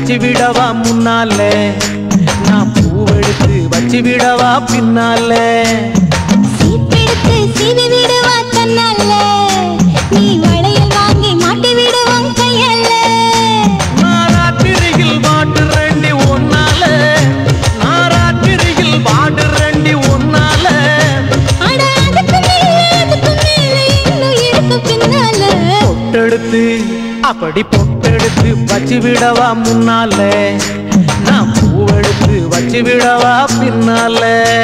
வச்சு விடவா முன்னால நான் பூவெடுத்து வச்சு விடவா பின்னால சீப்பெடுத்து சீவி விடுவா தன்னால நீ வளையல் வாங்கி மாட்டி விடுவான் கையால நாராத்திரியில் வாட்டு ரெண்டி ஒன்னால நாராத்திரியில் வாட்டு ரெண்டி ஒன்னால அட அதுக்கு மேல அதுக்கு மேல இன்னும் இருக்கு பின்னால பொட்டெடுத்து அப்படி பொட்டெடுத்து வச்சு விடவா முன்னால நான் பூவெடுத்து வச்சு விடவா பின்னால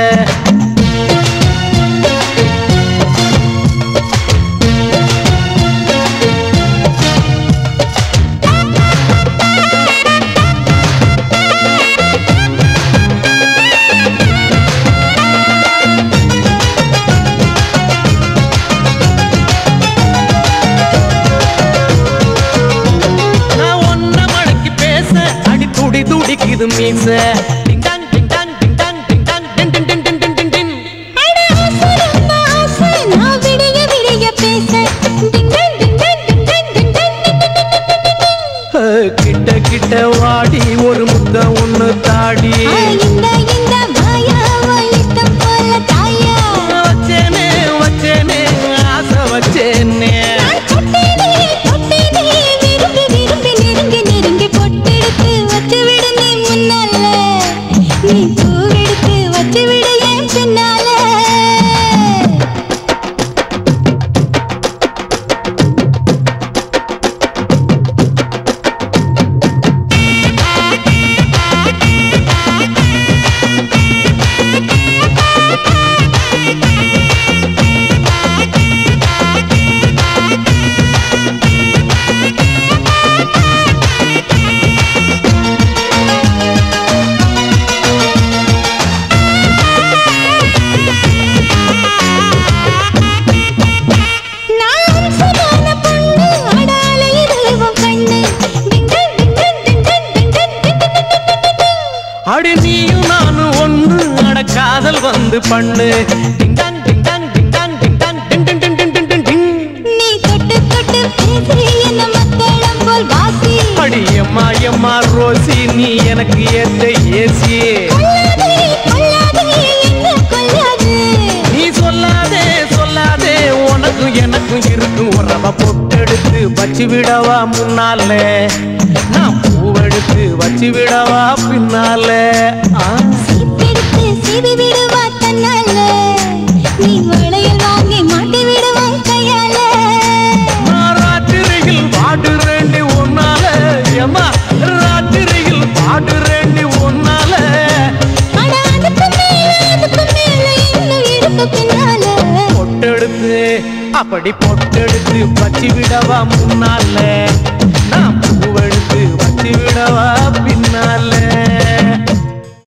நான் ஒன்ன மடக்கி பேச அடி துடி துடிக்குது மீச டிங்டாங் டிங்டாங் டிங்டாங் டிங்டாங் டின் டின் டின் டின் டின் டின் டின் அட ஆசை ரொம்ப ஆசை நான் விடிய விடிய பேச டிங்டன் டிங்டன் டிங்டன் டிங்டன் அஹ், கிட்ட கிட்ட வாடி ஒரு முத்த ஒண்ணு தாடி ஆ, இந்த இந்த மாயா உன் இஷ்டம் போல தாயா வச்சேனே வச்சேனே ஆசை வச்சேனே நான் தொட்டேனே தொட்டேனே விரும்பி விரும்பி நெருங்கி நெருங்கி பொட்டெடுத்து வச்சு விடு நீ முன்னால நீ பூவெடுத்து வச்சு விடு என் பின்னால நான் அம்சமான பொண்ணு அடால இதுவும் கண்ணு டிங்டன் டிங்டன் டிங்டன் டிங்டன் டிங்டன் அடி நீயும் நானும் ஒண்ணு அட காதல் வந்து பண்ணு டிங்டாங் டிங்டாங் டிங்டாங் டிங்டாங் டின் டின் டின் டின் டின் டின் டின் நீ தொட்டு தொட்டு பேசி என்ன மத்தளம் போல் வாசி அடி எம்மா எம்மா ரோசி நீ எனக்கு ஏத்த ஏசி கொல்லாதே கொல்லாதே என்ன கொல்லாது நீ சொல்லாதே சொல்லாதே உனக்கும் எனக்கும் இருக்கும் உறவ பொட்டெடுத்து வச்சு விடவா முன்னால நான் பூவெடுத்து வச்சு விடவா பின்னால ஆ. சீப்பெடுத்து சீவி விடுவா தன்னால நீ வளையல் வாங்கி மாட்டி விடுவான் கையால நான் ராத்திரியில் பாடுறேண்டி ஒன்னால ஏம்மா ராத்திரியில் பாடுறேண்டி ஒன்னால அட அதுக்கு மேல அதுக்கு மேல இன்னும் இருக்கு பின்னால பொட்டெடுத்து அப்படி பொட்டெடுத்து வச்சு விடவா முன்னால நான் பூவெடுத்து வச்சு விடவா பின்னால